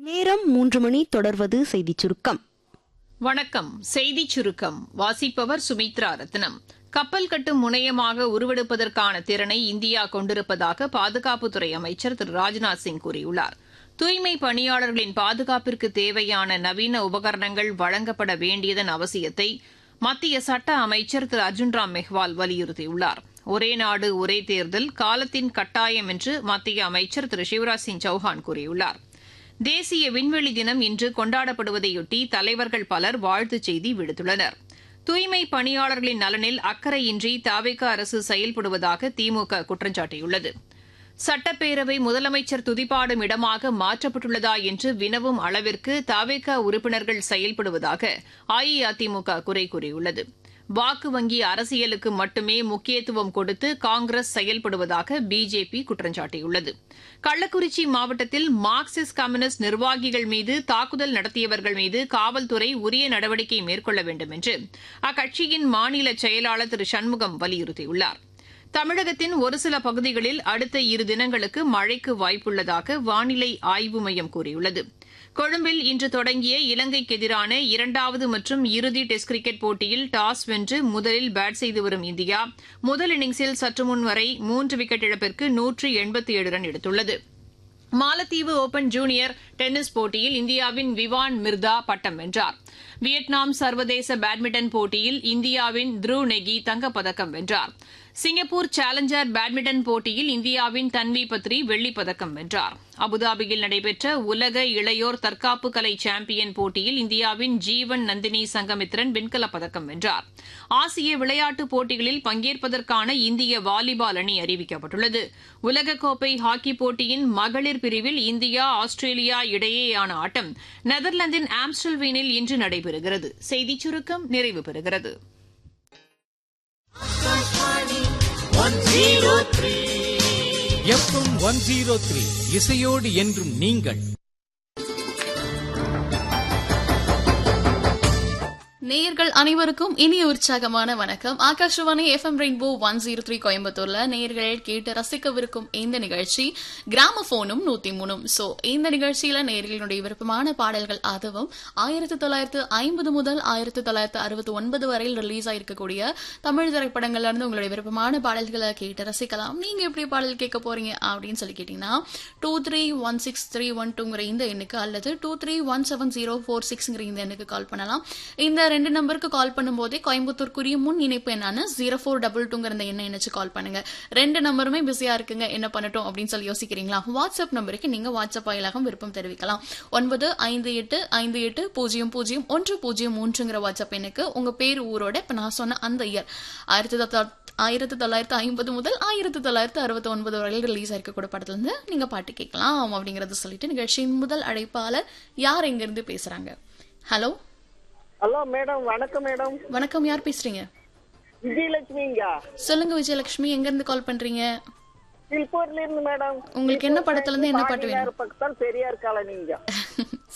நேரம் மூன்று மணி தொடர்வது செய்திச் சுருக்கம் வணக்கம் செய்திச் சுருக்கம் வாசிப்பவர் சுமித்ரா ரத்னம் கப்பல் கட்டும் முனையமாக உருவெடுப்பதற்கான திறனை இந்தியா கொண்டிருப்பதாக பாதுகாப்புத்துறை அமைச்சர் திரு ராஜ்நாத் சிங் கூறியுள்ளார் தூய்மை பணியாளர்களின் பாதுகாப்பிற்கு தேவையான நவீன உபகரணங்கள் வழங்கப்பட வேண்டியதன் அவசியத்தை மத்திய சட்ட அமைச்சர் திரு அர்ஜுன் ராம் மெஹ்வால் வலியுறுத்தியுள்ளார் ஒரே நாடு ஒரே தேர்தல் காலத்தின் கட்டாயம் என்று மத்திய அமைச்சர் திரு சிவராஜ் சிங் சௌஹான் கூறியுள்ளார் தேசிய விண்வெளி தினம் இன்று கொண்டாடப்படுவதையொட்டி தலைவர்கள் பலர் வாழ்த்துச் செய்தி விடுத்துள்ளனர் தூய்மை பணியாளர்களின் நலனில் அக்கறையின்றி தாவேக அரசு செயல்படுவதாக திமுக குற்றம் சாட்டியுள்ளது சட்டப்பேரவை முதலமைச்சர் துதிப்பாடும் இடமாக மாற்றப்பட்டுள்ளதா என்று வினவும் அளவிற்கு தாவேக உறுப்பினர்கள் செயல்படுவதாக அஇஅதிமுக குறை கூறியுள்ளது வாக்கு வங்கி அரசியலுக்கு மட்டுமே முக்கியத்துவம் கொடுத்து காங்கிரஸ் செயல்படுவதாக பிஜேபி குற்றம் சாட்டியுள்ளது கள்ளக்குறிச்சி மாவட்டத்தில் மார்க்சிஸ்ட் கம்யூனிஸ்ட் நிர்வாகிகள் மீது தாக்குதல் நடத்தியவர்கள் மீது காவல்துறை உரிய நடவடிக்கை மேற்கொள்ள வேண்டும் என்று அக்கட்சியின் மாநில செயலாளர் திரு சண்முகம் வலியுறுத்தியுள்ளார் தமிழகத்தின் ஒரு சில பகுதிகளில் அடுத்த இரு தினங்களுக்கு மழைக்கு வாய்ப்புள்ளதாக வானிலை ஆய்வு மையம் கூறியுள்ளது கொழும்பில் இன்று தொடங்கிய இலங்கைக்கு எதிரான இரண்டாவது மற்றும் இறுதி டெஸ்ட் கிரிக்கெட் போட்டியில் டாஸ் வென்று முதலில் பேட் செய்து வரும் இந்தியா முதல் இன்னிங்ஸில் சற்று முன் வரை மூன்று விக்கெட் இழப்பிற்கு நூற்று எண்பத்தி ஏழு ரன் எடுத்துள்ளது மாலத்தீவு ஓபன் ஜூனியர் டென்னிஸ் போட்டியில் இந்தியாவின் விவான் மிர்தா பட்டம் வென்றார் வியட்நாம் சர்வதேச பேட்மிண்டன் போட்டியில் இந்தியாவின் த்ருவ் நெகி தங்கப்பதக்கம் வென்றார் சிங்கப்பூர் சேலஞ்சர் பேட்மிண்டன் போட்டியில் இந்தியாவின் தன்வி பத்ரி வெள்ளிப் பதக்கம் வென்றார் அபுதாபியில் நடைபெற்ற உலக இளையோர் தற்காப்பு கலை சாம்பியன் போட்டியில் இந்தியாவின் ஜீவன் நந்தினி சங்கமித்ரன் வெண்கலப் பதக்கம் வென்றார் ஆசிய விளையாட்டுப் போட்டிகளில் பங்கேற்பதற்கான இந்திய வாலிபால் அணி அறிவிக்கப்பட்டுள்ளது உலகக்கோப்பை ஹாக்கி போட்டியின் மகளிர் பிரிவில் இந்தியா ஆஸ்திரேலியா இடையேயான ஆட்டம் நெதர்லாந்தின் ஆம்ஸ்டல்வீனில் இன்று நடைபெறுகிறது செய்திச் சுருக்கம் நிறைவு பெறுகிறது எஃப்எம் ஒன் ஜீரோ த்ரீ இசையோடு என்றும் நீங்கள் நேயர்கள் அனைவருக்கும் இனிய உற்சாகமான வணக்கம் Akashvani FM rainbow one zero three கோயம்புத்தூர்ல நேயர்கள் கேட்டு ரசிக்கவிருக்கும் இந்த நிகழ்ச்சி கிராமபோனும் நூத்தி மூணும் சோ இந்த நிகழ்ச்சியில நேயர்களுடைய விருப்பமான பாடல்கள் அதுவும் ஆயிரத்தி தொள்ளாயிரத்து ஐம்பது முதல் ஆயிரத்தி தொள்ளாயிரத்து அறுபத்தி ஒன்பது வரையில் ரிலீஸ் ஆயிருக்கக்கூடிய தமிழ் திரைப்படங்கள்ல இருந்து உங்களுடைய விருப்பமான பாடல்களை கேட்டு ரசிக்கலாம் நீங்க எப்படி பாடல் கேட்க போறீங்க அப்படின்னு சொல்லி கேட்டீங்கன்னா two three one six three one டூங்கிற இந்த எண்ணுக்கு அல்லது two three one seven zero four சிக்ஸ்ங்கிற இந்த எண்ணுக்கு கால் பண்ணலாம் இந்த ரெண்டு நம்பருக்கு கால் பண்ணும்போதே கோயம்புத்தூருக்குரிய முன் இணைப்பு என்னான்னு ஜீரோ ஃபோர் டபுள் டூங்கிற இந்த எண்ணை இணைச்சு கால் பண்ணுங்க ரெண்டு நம்பருமே பிஸியா இருக்குங்க என்ன பண்ணட்டும் அப்படின்னு சொல்லி யோசிக்கிறீங்களா வாட்ஸ்அப் நம்பருக்கு நீங்க வாட்ஸ்அப் வாயிலாக விருப்பம் தெரிவிக்கலாம் ஒன்பது ஐந்து எட்டு ஐந்து எட்டு பூஜ்ஜியம் பூஜ்ஜியம் ஒன்று பூஜ்ஜியம் மூன்றுங்கிற வாட்ஸ்அப் எண்ணுக்கு உங்க பேர் ஊரோட இப்ப நான் சொன்ன அந்த இயர் ஆயிரத்தி தொள்ளாயிரத்தி ஆயிரத்தி தொள்ளாயிரத்தி ஐம்பது முதல் ஆயிரத்தி தொள்ளாயிரத்தி அறுபத்தி ஒன்பது வரையில் ரிலீஸ் ஆயிருக்கக்கூடிய படத்துல இருந்து நீங்க பாட்டு கேட்கலாம் அப்படிங்கறத சொல்லிட்டு நிகழ்ச்சியின் முதல் அழைப்பாளர் யார் எங்க இருந்து பேசுறாங்க ஹலோ ஹலோ மேடம் வணக்கம் மேடம் வணக்கம் யார் பேசுறீங்க விஜயலட்சுமிங்க சொல்லுங்க விஜயலட்சுமி எங்க இருந்து கால் பண்றீங்க திருப்பூர்ல இருந்து மேடம் உங்களுக்கு என்ன படத்துல இருந்து என்ன பாட்டு வேணும் பக்கத்தால் பெரியார் காலனிங்க